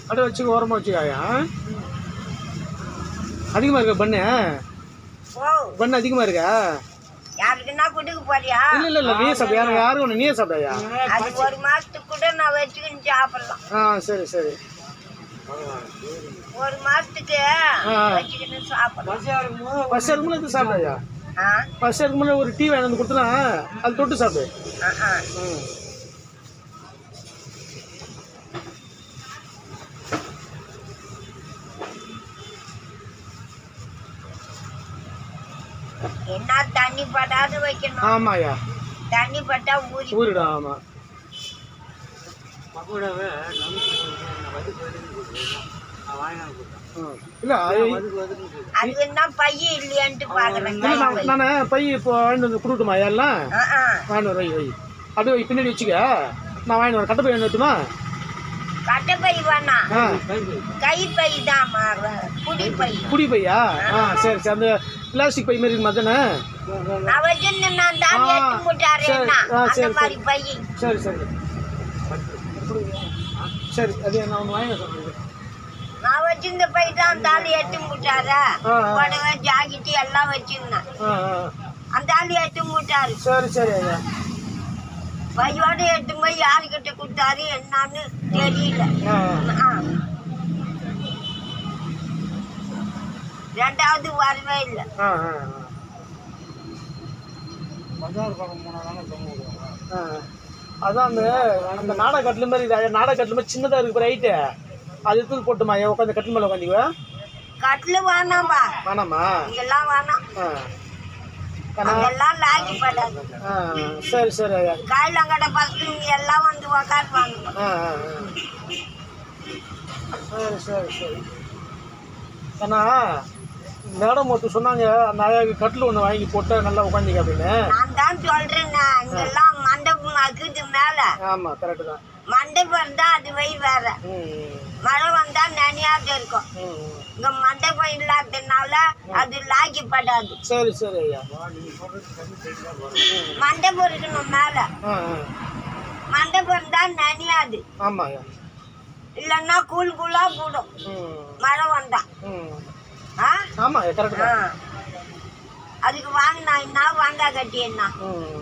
அப்படியே வச்சுக்க ஓரமாக வச்சுக்காயா அதிகமாக இருக்கா பண்ணு ஓ பண்ணு அதிகமாக இருக்கா யாருக்குன்னா குடுக்க போறியா இல்லை இல்லை இல்லை நீயே சாப்பிடு யாரும் யாரும் ஒன்று நீயே சாப்பிடாயா அது ஒரு மாசத்துக்கு கூட நான் வச்சுக்கின்னு சாப்பிடலாம் ஆ சரி சரி ஒரு மாசத்துக்கு ஆ. வச்சுக்கின்னு சாப்பிடலாம் பஸ் இருக்கும்போது எடுத்து சாப்பிடாயா ஆ பஸ் இருக்கும்போது ஒரு டீ வாங்கி வந்து கொடுத்தனா அது தொட்டு சாப்பிடு ஆ, ஆ. ம் என்ன தண்ணி படாத வைக்கணும் ஆமாய்யா தண்ணி பட்டா ஊறி ஊறிடும் ஆமாம் இல்லை அது என்ன பைய இல்லையான்ட்டு பாக்குறேன் இல்லை நான் நான் பை இப்போ வாங்கிட்டு வந்து கொடுக்கட்டுமா எல்லாம் ஆ, ஆ. வாங்கிட்டு வர வை வை அப்படியே வை, பின்னாடி வச்சுக்க நான் வாங்கிட்டு வரேன் கட்டை பை வாங்கிட்டு வரட்டுமா கட்டை பை வேணாம் ஆ கை பை தான் குடி பை குடி பையா ஆ சரி சரி அந்த பிளாஸ்டிக் பை மாதிரி இருக்குமா தானே நான் வச்சிருந்தேன் நான் தான் ஆ, எடுத்து முட்டாரேன்னா சரி, ஆ, அந்த சரி, மாதிரி பை சரி சரி சரி அது நான் ஒன்று வாங்கி சொல்கிறேன் நான் வச்சிருந்த பை தான் தாலி எடுத்து முட்டார ஆ, ஆ. புடவை ஜாக்கெட்டு எல்லாம் வச்சிருந்தேன் ஆ ஆ அந்த ஆளு எடுத்து முட்டாரு சரி சரி ஐயா பையோட எடுத்து போய் யாருக்கிட்ட கொடுத்தாரு என்னன்னு தெரியல ஆ ஆ. ரெண்டாவது வரவே இல்லை ஆ ஆ ஆ அதான் அந்த அந்த நாடக கட்டில் மாதிரி இது நாடக கட்டில் மாதிரி சின்னதாக இருக்கு ரைட்டு அது எடுத்து போட்டுமா ஏன் உட்காந்து கட்டில் மேலே உட்காந்துக்குவேன் கட்டில் வேணாம்பா வேணாமா இங்கெல்லாம் வேணாம் ஆ ஆனா அங்கெல்லாம் லாக்கி படாது ஆ சரி சரி ஐயா காயிலங்கடை பசங்க எல்லாம் வந்து உக்காருவாங்க ஆ ஆ ஆ. சரி சரி சரி ஏன்னா மேடம் ஒருத்தர் சொன்னாங்க நான் கட்டில் ஒன்று வாங்கி போட்டு நல்லா உட்காந்திக்க அப்படின்னு நான் தான் சொல்றேன் இங்கெல்லாம் மண்டபம் இருக்குது மேல ஆமாம் கரெக்டு தான் மண்டபம் இருந்தா அது வை வேற ம் மழை வந்தா நனையாது இருக்கும் ம், ம். இங்க மண்டபம் இல்லாததுனால அது லாக்கி படாது சரி சரி ஐயா மண்டபம் இருக்கணும் மேல ஆ ஆ மண்டபம் இருந்தா நனையாது ஆமாம் ஐயா இல்லைன்னா கூழ் கூழா போடும் ம் மழை வந்தா ம் ஆ ஆமாம் ஐயா கரெக்டு ஆ. தான் அதுக்கு வாங்கினா என்ன வாங்கா கட்டி என்ன ம்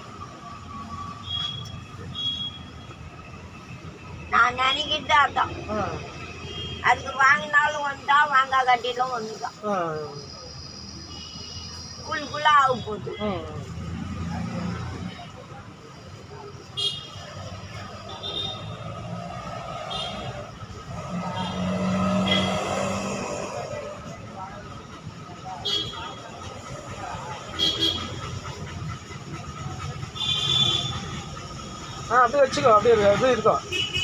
நான் நினைக்கிட்டு அதான் ஆ அதுக்கு வாங்கினாலும் ஒன்றா வாங்கா கட்டிலும் ஒண்ணுதான் ஆ கூழ் கூழா ஆக போகுது ம் ஆ அப்படியே வச்சுக்கோ அப்படியே இரு- அப்படியே இருக்கும்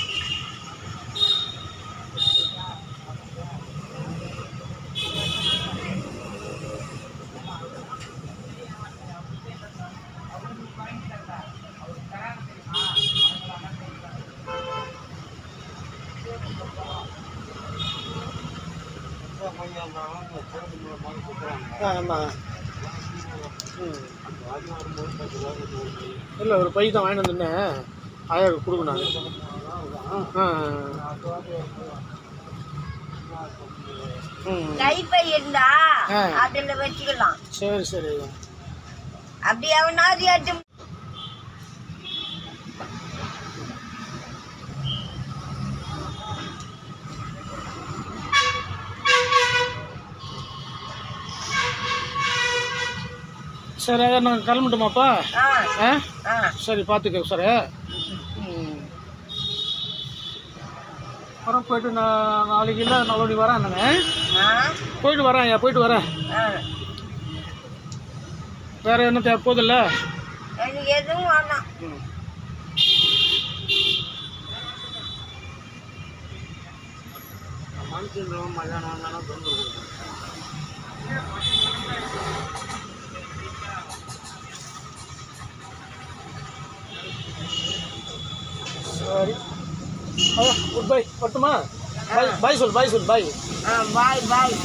ஆமாம் ம் இல்லை ஒரு பை தான் வாங்கிட்டு வந்துருந்தேன் ஆயாவுக்கு கொடுக்கணும் ஆ ம் கைப்பை இருந்தா ஆ. அதுல வச்சுக்கலாம் சரி சரி அப்படி எவனாவது எடுத்து சரி ஐயா நான் கிளம்பட்டுமாப்பா ஆ ஆ ஆ சரி பார்த்துக்க சார் ம் அப்புறம் போயிட்டு நான் நாளைக்கு இல்லை நாளைக்கு வரேன் நான் ஆ போயிட்டு வரேன் ஐயா போயிட்டு வரேன் ஆ வேற என்ன தேவை போதில்ல எனக்கு எதுவும் வேணாம் ம் சரி அதான் குட் பை வரட்டுமா பாய் பாய் சொல் பாய் சொல் பாய் ஆ பாய் பாய்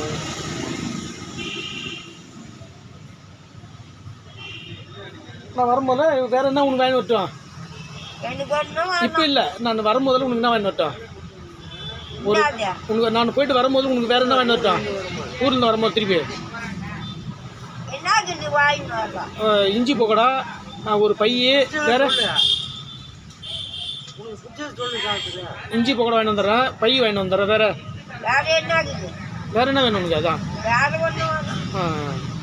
நான் வரும்போது வேற என்ன உனக்கு வாங்கி வரட்டும் எனக்கு ஒன்றும் இப்போ இல்லை நான் வரும்போதில் உனக்கு என்ன வாங்கி வரட்டும் என்னது உனக்கு நான் போயிட்டு வரும்போது உனக்கு வேற என்ன வாங்கிட்டு வரட்டும் ஊர்லேருந்து வரும்போது திருப்பி என்னது இது வாங்கிட்டு வரலாம் அஹ், இஞ்சி பக்கோடா அஹ், ஒரு பை வேற இஞ்சி பக்கோடா வாங்கிட்டு வந்துடுறேன் பை வாங்கிட்டு வந்துடுறேன் வேற வேற என்னது இது வேற என்ன வேணும் உனக்கு அதான் வேற ஒன்றும் ஆ